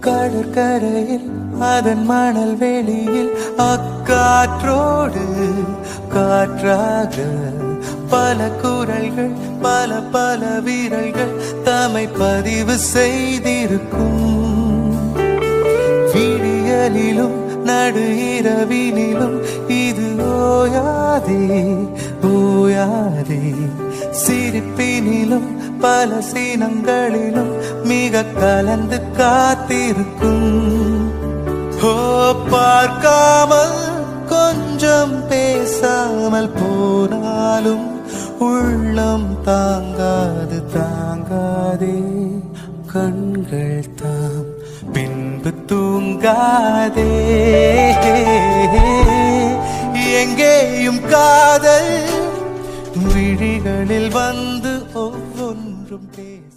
கடற்கரையில் அதன் மணல் வெளியில் அக்காற்றோடு காற்றாக பல குரல்கள் பல பல வீரர்கள் தம்மை பதிவு செய்திருக்கும் விடியலிலும் நடு இரவினிலும் இது ஓயாதே ஓயாதே சிரிப்பினிலும் பல சீனங்களிலும் மிக கலந்து காத்திருக்கும் ஓ பார்க்காமல் கொஞ்சம் பேசாமல் போனாலும் உள்ளம் தாங்காது தாங்காதே கண்கள் தாம் பின்பு தூங்காதே எங்கேயும் காதல் விழிகளில் வந்து ஒவ்வொன்றும் பேச